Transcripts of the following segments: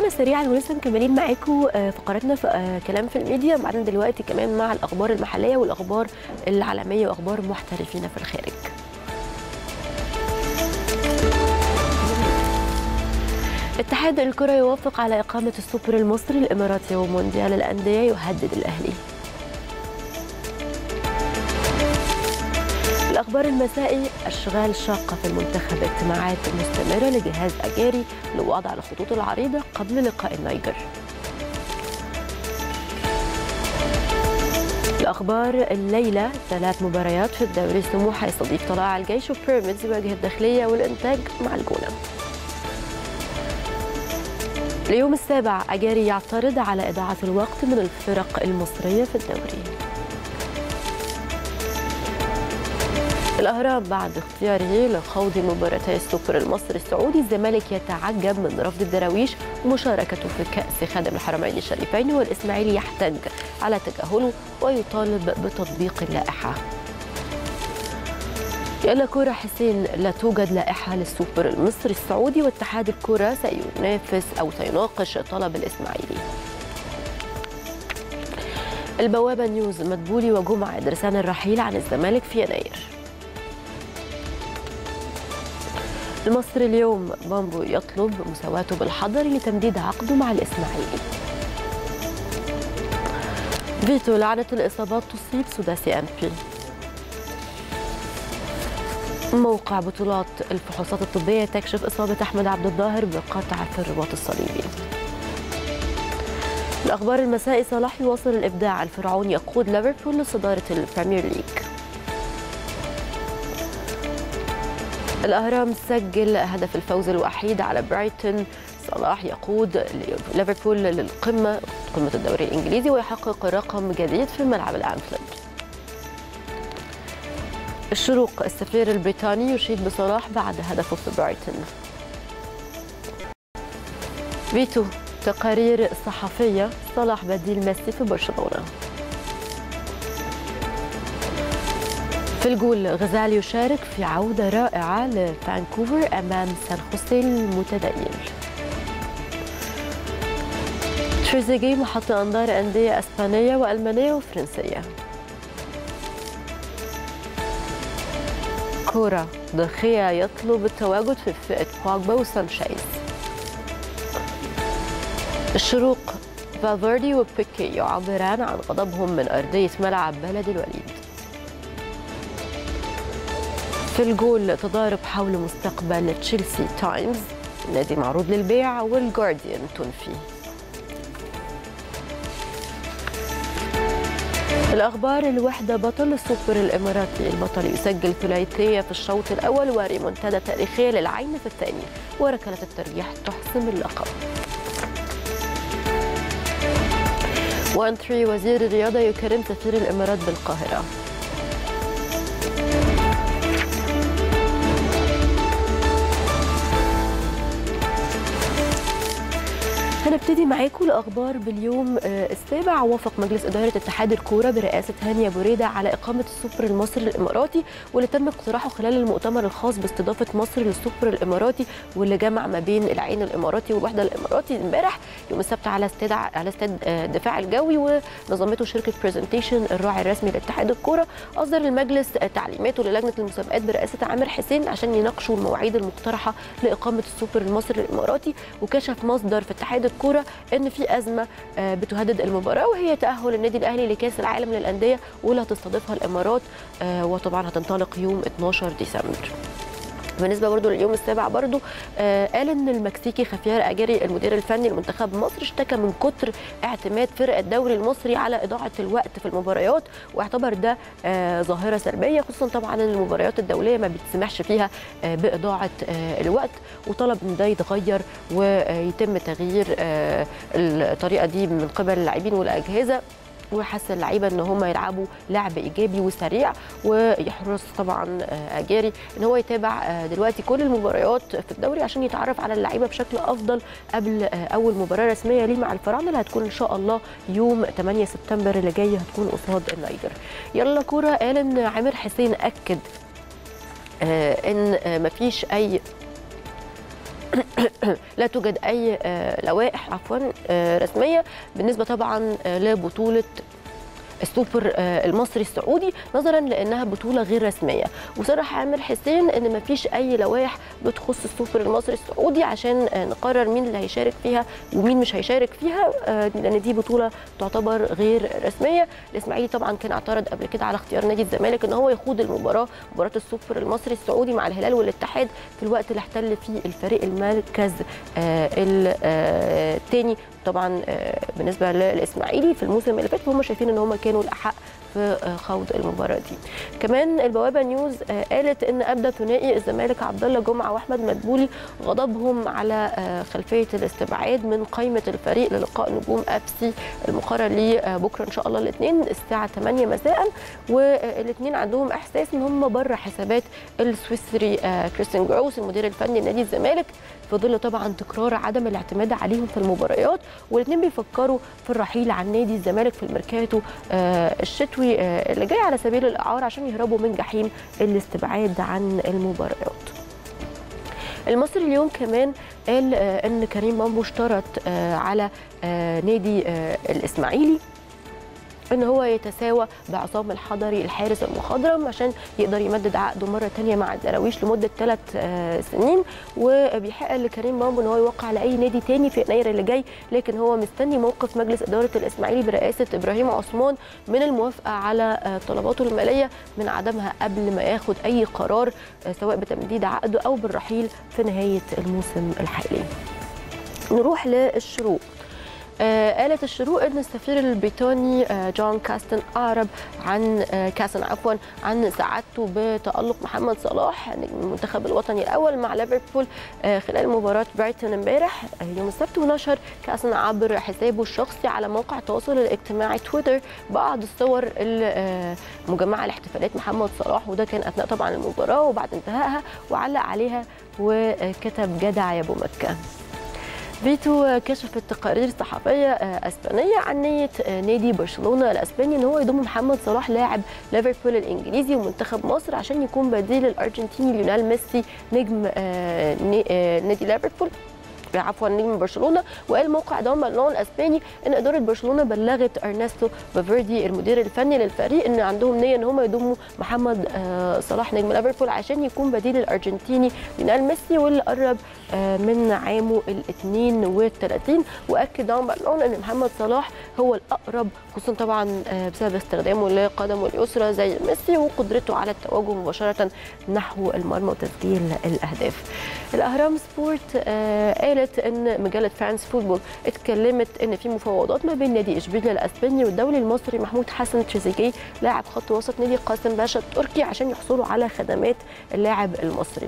رجعنا سريعا ولسه مكملين معاكم فقراتنا في كلام في الميديا معانا دلوقتي كمان مع الاخبار المحليه والاخبار العالميه واخبار محترفين في الخارج اتحاد الكرة يوافق على إقامة السوبر المصري الإماراتي ومونديال الأندية يهدد الأهلي الأخبار المسائي أشغال شاقة في المنتخب اجتماعات مستمرة لجهاز أجاري لوضع الخطوط العريضة قبل لقاء النيجر الأخبار الليلة ثلاث مباريات في الدوري سموحة يستضيف طلائع الجيش وبيراميدز يواجه الداخلية والإنتاج مع الجونة اليوم السابع أجاري يعترض على إضاعة الوقت من الفرق المصرية في الدوري الأهرام بعد اختياره لخوض مباراتي السوبر المصري السعودي الزمالك يتعجب من رفض الدراويش ومشاركته في كأس خادم الحرمين الشريفين والإسماعيلي يحتج على تجاهله ويطالب بتطبيق اللائحة يلا كورة حسين لا توجد لائحة للسوبر المصري السعودي واتحاد الكرة سينافس أو سيناقش طلب الإسماعيلي البوابة نيوز مدبولي وجمعة يدرسان الرحيل عن الزمالك في يناير المصري اليوم بامبو يطلب مساواته بالحضري لتمديد عقده مع الإسماعيلي فيتو لعنة الإصابات تصيب سداسي أنفي موقع بطولات الفحوصات الطبية تكشف إصابة أحمد عبد الظاهر بقطع في الرباط الصليبي الأخبار المسائي صلاح يواصل الإبداع الفرعوني يقود ليفربول لصدارة البريمير ليج الأهرام سجل هدف الفوز الوحيد على برايتون صلاح يقود ليفربول للقمة قمة الدوري الإنجليزي ويحقق رقم جديد في ملعب الأنفيلد الشروق السفير البريطاني يشيد بصلاح بعد هدفه في برايتون فيتو تقارير صحفية صلاح بديل ميسي في برشلونة في الجول غزال يشارك في عودة رائعة لفانكوفر أمام سان خوسيه المتدين تريزيجي محط أنظار أندية أسبانية وألمانية وفرنسية كورة ضخية يطلب التواجد في فئة بوجبا وسانشيز الشروق فالفيردي وبيكي يعبران عن غضبهم من أرضية ملعب بلد الوليد في الجول تضارب حول مستقبل تشيلسي تايمز النادي معروض للبيع والجارديان تنفي الأخبار الوحدة بطل السوبر الإماراتي البطل يسجل ثلاثية في الشوط الأول وريمونتادا تاريخية للعين في الثاني وركلة الترجيح تحسم اللقب 1 3 وزير الرياضة يكرم سفير الإمارات بالقاهرة هنبتدي معاكم الاخبار باليوم السابع وافق مجلس اداره اتحاد الكوره برئاسه هاني ابو ريده على اقامه السوبر المصري الاماراتي واللي تم اقتراحه خلال المؤتمر الخاص باستضافه مصر للسوبر الاماراتي واللي جمع ما بين العين الاماراتي والوحده الاماراتي امبارح يوم السبت على استاد على استاد الدفاع الجوي ونظمته شركه برزنتيشن الراعي الرسمي لاتحاد الكوره اصدر المجلس تعليماته للجنه المسابقات برئاسه عامر حسين عشان يناقشوا المواعيد المقترحه لاقامه السوبر المصري الاماراتي وكشف مصدر في اتحاد الكوره ان في ازمه بتهدد المباراه وهي تاهل النادي الاهلي لكاس العالم للانديه واللي هتستضيفها الامارات وطبعا هتنطلق يوم 12 ديسمبر بالنسبه برضو لليوم السابع برضو آه قال ان المكسيكي خفيار اجاري المدير الفني لمنتخب مصر اشتكى من كتر اعتماد فرق الدوري المصري على اضاعه الوقت في المباريات واعتبر ده آه ظاهره سلبيه خصوصا طبعا ان المباريات الدوليه ما بتسمحش فيها آه باضاعه آه الوقت وطلب ان ده يتغير ويتم تغيير آه الطريقه دي من قبل اللاعبين والاجهزه وحث اللعيبه ان هم يلعبوا لعب ايجابي وسريع ويحرص طبعا اجاري ان هو يتابع دلوقتي كل المباريات في الدوري عشان يتعرف على اللعيبه بشكل افضل قبل اول مباراه رسميه ليه مع الفراعنه اللي هتكون ان شاء الله يوم 8 سبتمبر اللي جاي هتكون قصاد النيجر يلا كوره قال ان عامر حسين اكد ان مفيش اي لا توجد اي آه، لوائح عفوا آه، رسميه بالنسبه طبعا آه، لبطوله السوبر آه، المصري السعودي نظرا لانها بطوله غير رسميه وصرح عامر حسين ان ما فيش اي لوائح بتخص السوبر المصري السعودي عشان آه، نقرر مين اللي هيشارك فيها ومين مش هيشارك فيها آه، لان دي بطوله تعتبر غير رسميه الاسماعيلي طبعا كان اعترض قبل كده على اختيار نادي الزمالك ان هو يخوض المباراه مباراه السوبر المصري السعودي مع الهلال والاتحاد في الوقت اللي احتل فيه الفريق المركز الثاني طبعا آه، بالنسبه للاسماعيلي في الموسم اللي فات فهم شايفين ان هم كانوا الاحق في آه، خوض المباراه دي. كمان البوابه نيوز آه، قالت ان ابدى ثنائي الزمالك عبد الله جمعه واحمد مدبولي غضبهم على آه، خلفيه الاستبعاد من قائمه الفريق للقاء نجوم اف سي المقرر ليه بكره ان شاء الله الاثنين الساعه 8 مساء والاثنين عندهم احساس ان هم بره حسابات السويسري آه، كريستيان جروس المدير الفني لنادي الزمالك في ظل طبعا تكرار عدم الاعتماد عليهم في المباريات والاثنين بيفكروا في الرحيل عن نادي الزمالك في الميركاتو آه، الشتوي آه، اللي جاي على سبيل الاعاره عشان يهربوا من جحيم الاستبعاد عن المباريات. المصري اليوم كمان قال آه، ان كريم مامبو اشترط آه، على آه، نادي آه، الاسماعيلي ان هو يتساوى بعصام الحضري الحارس المخضرم عشان يقدر يمدد عقده مره تانية مع الدراويش لمده ثلاث سنين وبيحق لكريم بامبو ان هو يوقع على اي نادي تاني في يناير اللي جاي لكن هو مستني موقف مجلس اداره الاسماعيلي برئاسه ابراهيم عثمان من الموافقه على آه، طلباته الماليه من عدمها قبل ما ياخد اي قرار آه، سواء بتمديد عقده او بالرحيل في نهايه الموسم الحالي. نروح للشروق آه، قالت الشروق ان السفير البريطاني آه، جون كاستن اعرب عن آه، كاسن عفوا عن سعادته بتالق محمد صلاح نجم المنتخب الوطني الاول مع ليفربول آه، خلال مباراه برايتون امبارح آه، يوم السبت ونشر كاسن عبر حسابه الشخصي على موقع التواصل الاجتماعي تويتر بعض الصور المجمعه لاحتفالات محمد صلاح وده كان اثناء طبعا المباراه وبعد انتهائها وعلق عليها وكتب جدع يا ابو مكه فيتو كشفت تقارير صحفيه آه، اسبانيه عن نيه آه، نادي برشلونه الاسباني ان هو يضم محمد صلاح لاعب ليفربول الانجليزي ومنتخب مصر عشان يكون بديل الارجنتيني ليونيل ميسي نجم آه، نا- آه، نادي ليفربول عفوا نجم برشلونه وقال موقع دون بالون الاسباني ان اداره برشلونه بلغت ارنستو بافيردي المدير الفني للفريق ان عندهم نيه ان هم يضموا محمد آه، صلاح نجم ليفربول عشان يكون بديل الارجنتيني ليونيل ميسي واللي قرب آه، من عامه ال 32 واكد دون بالون ان محمد صلاح هو الاقرب خصوصا طبعا آه، بسبب استخدامه لقدمه اليسرى زي ميسي وقدرته على التوجه مباشره نحو المرمى وتسجيل الاهداف. الاهرام سبورت آه، قالت ان مجله فرانس فوتبول اتكلمت ان في مفاوضات ما بين نادي اشبيليا الاسباني والدولي المصري محمود حسن تريزيجيه لاعب خط وسط نادي قاسم باشا التركي عشان يحصلوا على خدمات اللاعب المصري.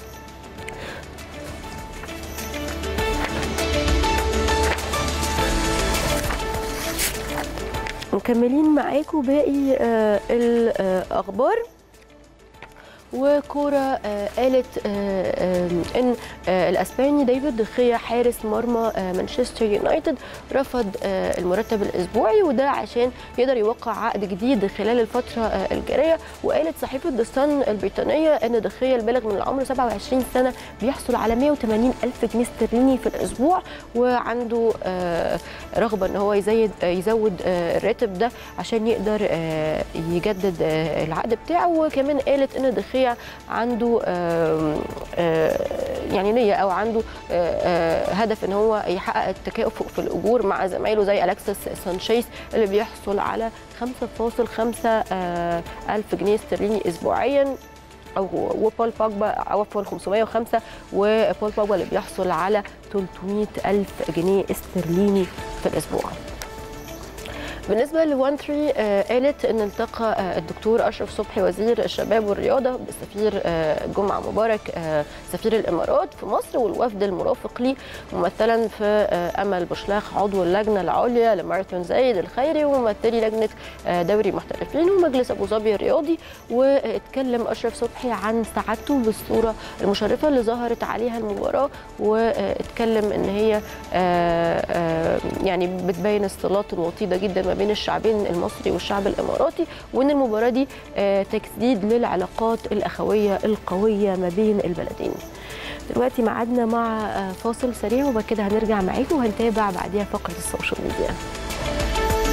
مكملين معاكم باقي آه، الاخبار وكوره آه، قالت آه، آه، ان آه، الاسباني ديفيد دخيا حارس مرمى آه، مانشستر يونايتد رفض آه، المرتب الاسبوعي وده عشان يقدر يوقع عقد جديد خلال الفتره آه، الجاريه وقالت صحيفه ذا سان البريطانيه ان دخيا البالغ من العمر 27 سنه بيحصل على 180 الف جنيه استرليني في الاسبوع وعنده آه، رغبه ان هو يزيد آه، يزود آه، الراتب ده عشان يقدر آه، يجدد آه، العقد بتاعه وكمان قالت ان دخيا عنده آم، آه، يعني نيه او عنده آه، آه، هدف ان هو يحقق التكافؤ في الاجور مع زمايله زي الكسس سانشيز اللي بيحصل على 5.5 آه، الف جنيه استرليني اسبوعيا او وبول بوجبا عفوا 505 وبول بوجبا اللي بيحصل على 300 الف جنيه استرليني في الاسبوع بالنسبه ل 1 3 آه، قالت ان التقى آه، الدكتور اشرف صبحي وزير الشباب والرياضه بالسفير آه، جمعه مبارك آه، سفير الامارات في مصر والوفد المرافق ليه ممثلا في آه، امل بشلاخ عضو اللجنه العليا لماراثون زايد الخيري وممثلي لجنه آه، دوري المحترفين ومجلس ابو ظبي الرياضي واتكلم اشرف صبحي عن سعادته بالصوره المشرفه اللي ظهرت عليها المباراه واتكلم ان هي آه، آه، يعني بتبين الصلات الوطيده جدا ما بين الشعبين المصري والشعب الاماراتي وان المباراه دي آه، تجديد للعلاقات الاخويه القويه ما بين البلدين. دلوقتي ميعادنا مع آه، فاصل سريع وبعد كده هنرجع معاكم وهنتابع بعديها فقره السوشيال ميديا